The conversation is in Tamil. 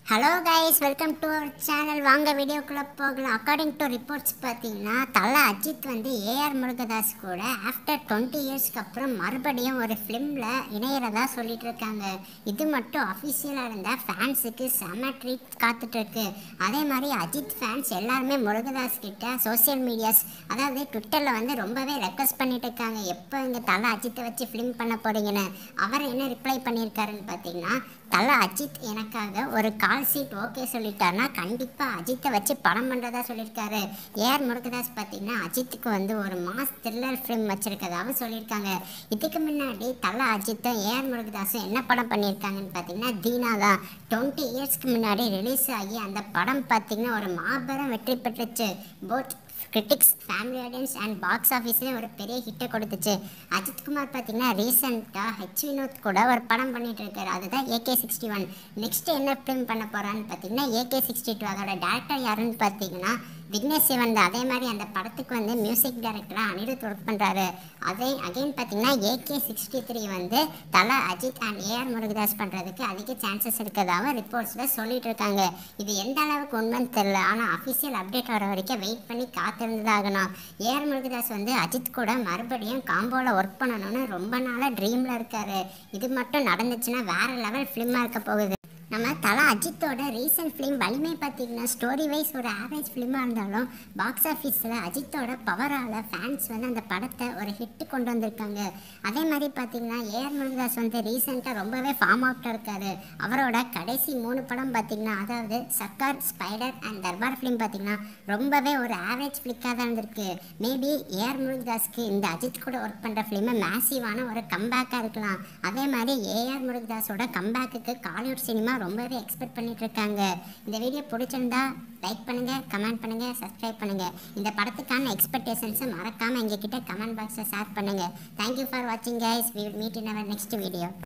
hello guys welcome to our channel வாங்க வீடியோக்குள்ளே போகலாம் அக்கார்டிங் டு ரிப்போர்ட்ஸ் பார்த்தீங்கன்னா தலை அஜித் வந்து ஏஆர் முருகதாஸ் கூட ஆஃப்டர் டுவெண்ட்டி இயர்ஸ்க்கு அப்புறம் மறுபடியும் ஒரு ஃபிலிமில் இணையிறதா சொல்லிட்டு இருக்காங்க இது மட்டும் அஃபிஷியலாக இருந்தால் ஃபேன்ஸுக்கு செம ட்ரீட் காத்துட்ருக்கு அதே மாதிரி அஜித் ஃபேன்ஸ் எல்லாருமே முருகதாஸ் கிட்ட சோஷியல் மீடியாஸ் அதாவது ட்விட்டரில் வந்து ரொம்பவே ரெக்வஸ்ட் பண்ணிட்டு இருக்காங்க எப்போ இங்கே தலை அஜித்தை வச்சு ஃபிலிம் பண்ண போறீங்கன்னு அவர் என்ன ரிப்ளை பண்ணியிருக்காருன்னு பார்த்தீங்கன்னா தலை அஜித் எனக்காக ஒரு கால் சீட் ஓகே சொல்லிட்டாருன்னா கண்டிப்பாக அஜித்தை வச்சு படம் பண்ணுறதா சொல்லியிருக்காரு ஏஆர் முருகதாஸ் பார்த்தீங்கன்னா அஜித்துக்கு வந்து ஒரு மாஸ் த்ரில்லர் ஃபிலிம் வச்சிருக்கதாகவும் சொல்லியிருக்காங்க இதுக்கு முன்னாடி தலை அஜித்தும் ஏஆர் முருகதாஸும் என்ன படம் பண்ணியிருக்காங்கன்னு பார்த்தீங்கன்னா தீனா தான் டுவெண்ட்டி இயர்ஸ்க்கு முன்னாடி ரிலீஸ் ஆகி அந்த படம் பார்த்தீங்கன்னா ஒரு மாபெரும் வெற்றி பெற்றுச்சு both critics family audiences and box ஆஃபீஸ்லேயும் ஒரு பெரிய ஹிட்டை கொடுத்துச்சு அஜித்குமார் பார்த்தீங்கன்னா ரீசெண்டாக ஹெச் வினோத் கூட ஒரு படம் பண்ணிட்டு இருக்காரு அதுதான் ஏகே சிக்ஸ்டி ஒன் நெக்ஸ்ட் என்ன ஃபிலிம் பண்ண போகிறான்னு பார்த்தீங்கன்னா ஏகே சிக்ஸ்டி டூ அதோட டேரக்டர் யாருன்னு பார்த்தீங்கன்னா விக்னேஷ் சிவன் தான் அதே மாதிரி அந்த படத்துக்கு வந்து மியூசிக் டைரக்டராக அனிருத் ஒர்க் பண்ணுறாரு அதே அகைன் பார்த்தீங்கன்னா ஏகே சிக்ஸ்டி த்ரீ வந்து தலை அஜித் அண்ட் ஏஆர் முருகதாஸ் பண்ணுறதுக்கு அதிக சான்சஸ் இருக்கிறதாகவும் ரிப்போர்ட்ஸில் சொல்லிட்டு இருக்காங்க இது எந்த அளவுக்கு உண்மைன்னு தெரியல ஆனால் அஃபிஷியல் அப்டேட் வர வரைக்கும் வெயிட் பண்ணி காத்திருந்ததாகணும் ஏஆர் முருகதாஸ் வந்து அஜித் கூட மறுபடியும் காம்போவில் ஒர்க் பண்ணணும்னு ரொம்ப நாளாக ட்ரீமில் இருக்காரு இது மட்டும் நடந்துச்சுன்னா வேற லெவல் ஃபிலிமாக இருக்க போகுது நம்ம தலா அஜித்தோட ரீசன்ட் ஃபிலிம் வலிமை பார்த்தீங்கன்னா ஸ்டோரி வைஸ் ஒரு ஆவரேஜ் ஃபிலிமாக இருந்தாலும் பாக்ஸ் ஆஃபீஸில் அஜித்தோட பவரால் ஃபேன்ஸ் வந்து அந்த படத்தை ஒரு ஹிட் கொண்டு வந்திருக்காங்க அதே மாதிரி பார்த்தீங்கன்னா ஏஆர் முருகதாஸ் வந்து ரீசெண்டாக ரொம்பவே ஃபார்ம் அவுட்டாக இருக்காரு அவரோட கடைசி மூணு படம் பார்த்தீங்கன்னா அதாவது Sarkar Spyder and Darbar film பார்த்தீங்கன்னா ரொம்பவே ஒரு ஆவரேஜ் ஃபிளிக்காக தான் இருந்திருக்கு மேபி ஏஆர் முருகதாஸ்க்கு இந்த அஜித் கூட ஒர்க் பண்ணுற ஃபிலிமை மேசிவான ஒரு கம்பேக்காக இருக்கலாம் அதே மாதிரி ஏஆர் முருகதாஸோட கம்பேக்குக்கு காலிவுட் சினிமா ரொம்பவே எக்ஸ்பெக்ட் பண்ணிட்டு இருக்காங்க இந்த வீடியோ பிடிச்சிருந்தா லைக் பண்ணுங்க கமெண்ட் பண்ணுங்க சப்ஸ்கிரைப் பண்ணுங்க இந்த படத்துக்கான எக்ஸ்பெக்டேஷன்ஸை மறக்காம எங்ககிட்ட கமெண்ட் பாக்ஸில் ஷேர் பண்ணுங்க தேங்க்யூ ஃபார் வாட்சிங் guys we meet in our next video